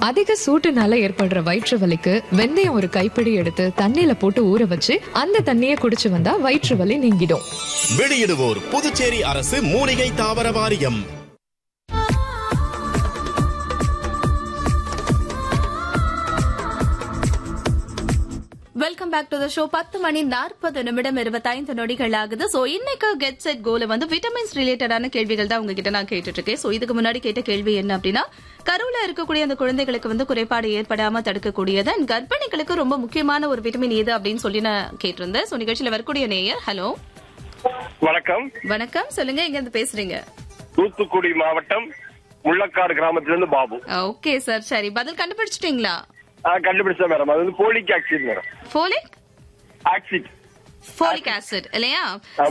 அதிக சூட்டுனால ஏற்படுற வயிற்று வலிக்கு வெந்தயம் ஒரு கைப்பிடி எடுத்து தண்ணியில போட்டு ஊற வச்சு அந்த தண்ணியை குடிச்சு வந்தா வயிற்று வலி நீங்கிடும் வெளியிடுவோர் புதுச்சேரி அரசு மூலிகை தாவர வாரியம் welcome back to the show பத்து மணி நாற்பது நிமிடம் இருபத்தைந்து நொடிகள் ஆகுது சோ இன்னைக்கு கெட் செட் கோல வந்து விட்டமின்ஸ் ரிலேட்டடான கேள்விகள் தான் உங்ககிட்ட நான் கேட்டுட்டு இருக்கேன் சோ இதுக்கு முன்னாடி கேட்ட கேள்வி என்ன அப்படின்னா கருவுல இருக்கக்கூடிய அந்த குழந்தைகளுக்கு வந்து குறைபாடு ஏற்படாம தடுக்கக்கூடியது and கர்ப்பிணிகளுக்கு ரொம்ப முக்கியமான ஒரு விட்டமின் எது அப்படின்னு சொல்லி நான் கேட்டிருந்தேன் சோ நிகழ்ச்சியில வரக்கூடிய நேயர் ஹலோ வணக்கம் வணக்கம் சொல்லுங்க எங்க இருந்து பேசுறீங்க தூத்துக்குடி மாவட்டம் முள்ளக்காடு கிராமத்திலிருந்து பாபு ஓகே சார் சரி பதில் கண்டுபிடிச்சிட்டீங்களா ஆ, கண்டுபிடிச்சேன் மேடம் அது வந்து folic acid madam folic acid folic acid இல்லையா